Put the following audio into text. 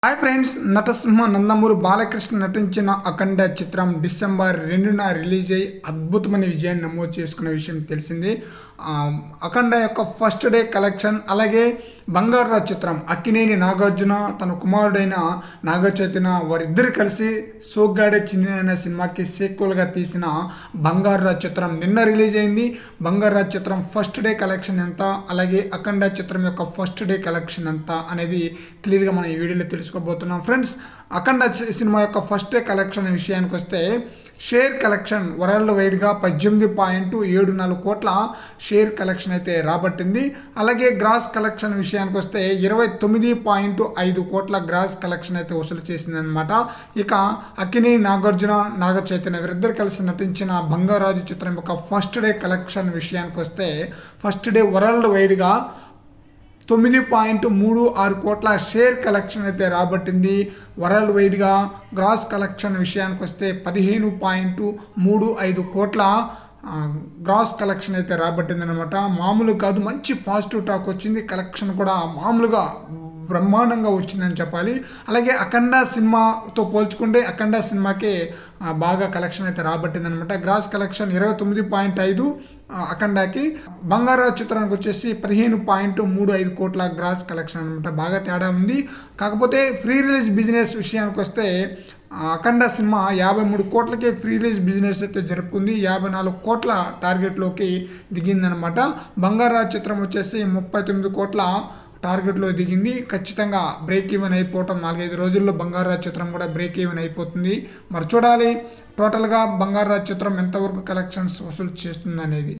hi friends నటసింహ నందమూరి బాలకృష్ణ నటించిన అఖండ చిత్రం డిసెంబర్ రెండున రిలీజ్ అయ్యి అద్భుతమైన విజయాన్ని నమోదు చేసుకున్న విషయం తెలిసింది ఆ, అఖండ యొక్క ఫస్ట్ డే కలెక్షన్ అలాగే బంగారురాజ్ చిత్రం అక్కినేని నాగార్జున తన కుమారుడైన నాగ చైతన్య వారిద్దరు కలిసి సోగ్గాడే చిన్న సినిమాకి సీక్వల్గా తీసిన బంగారురాజ్ చిత్రం నిన్న రిలీజ్ అయింది బంగారురాజ్ చిత్రం ఫస్ట్ డే కలెక్షన్ ఎంత అలాగే అఖండ చిత్రం యొక్క ఫస్ట్ డే కలెక్షన్ ఎంత అనేది క్లియర్గా మనం ఈ వీడియోలో తెలుసుకోబోతున్నాం ఫ్రెండ్స్ అఖండ చి- సినిమా యొక్క ఫస్ట్ డే కలెక్షన్ విషయానికి వస్తే షేర్ కలెక్షన్ వరల్డ్ వైడ్గా పద్దెనిమిది పాయింట్ ఏడు నాలుగు కోట్ల షేర్ కలెక్షన్ అయితే రాబట్టింది అలాగే గ్రాస్ కలెక్షన్ విషయానికి వస్తే ఇరవై తొమ్మిది పాయింట్ ఐదు కోట్ల గ్రాస్ కలెక్షన్ అయితే వసూలు చేసిందనమాట ఇక అక్కిని నాగార్జున నాగ చైతన్య వీరిద్దరు కలిసి నటించిన బంగారాజు చిత్రం యొక్క ఫస్ట్ డే కలెక్షన్ విషయానికి వస్తే ఫస్ట్ డే వరల్డ్ వైడ్గా తొమ్మిది పాయింట్ మూడు ఆరు కోట్ల షేర్ కలెక్షన్ అయితే రాబట్టింది వరల్డ్ వైడ్గా గ్రాస్ కలెక్షన్ విషయానికి వస్తే పదిహేను పాయింట్ మూడు ఐదు కోట్ల ఆ, గ్రాస్ కలెక్షన్ అయితే రాబట్టింది అనమాట మామూలు కాదు మంచి పాజిటివ్ టాక్ వచ్చింది కలెక్షన్ కూడా మామూలుగా బ్రహ్మాండంగా వచ్చిందని చెప్పాలి అలాగే అఖండ సినిమాతో పోల్చుకుంటే అఖండ సినిమాకే ఆ, బాగా కలెక్షన్ అయితే రాబట్టింది అనమాట గ్రాస్ కలెక్షన్ ఇరవై తొమ్మిది పాయింట్ ఐదు ఆ, అఖండాకి బంగారు చిత్రానికి వచ్చేసి పదిహేను పాయింట్ మూడు ఐదు కోట్ల గ్రాస్ కలెక్షన్ అనమాట బాగా తేడా ఉంది కాకపోతే ఫ్రీ రిలీజ్ బిజినెస్ విషయానికి వస్తే ఆ, అఖండ సినిమా యాభై మూడు కోట్లకే ఫ్రీ రిలీజ్ బిజినెస్ అయితే జరుపుకుంది యాభై నాలుగు కోట్ల టార్గెట్లోకి దిగిందనమాట బంగారాజ్ చిత్రం వచ్చేసి ముప్పై తొమ్మిది కోట్ల టార్గెట్లో దిగింది ఖచ్చితంగా బ్రేక్ ఈవెన్ అయిపోవటం నాలుగైదు రోజుల్లో బంగారాజ్ చిత్రం కూడా బ్రేక్ ఈవెన్ అయిపోతుంది మరి చూడాలి టోటల్గా బంగారాజ్ చిత్రం ఎంతవరకు కలెక్షన్స్ వసూలు చేస్తుంది అనేది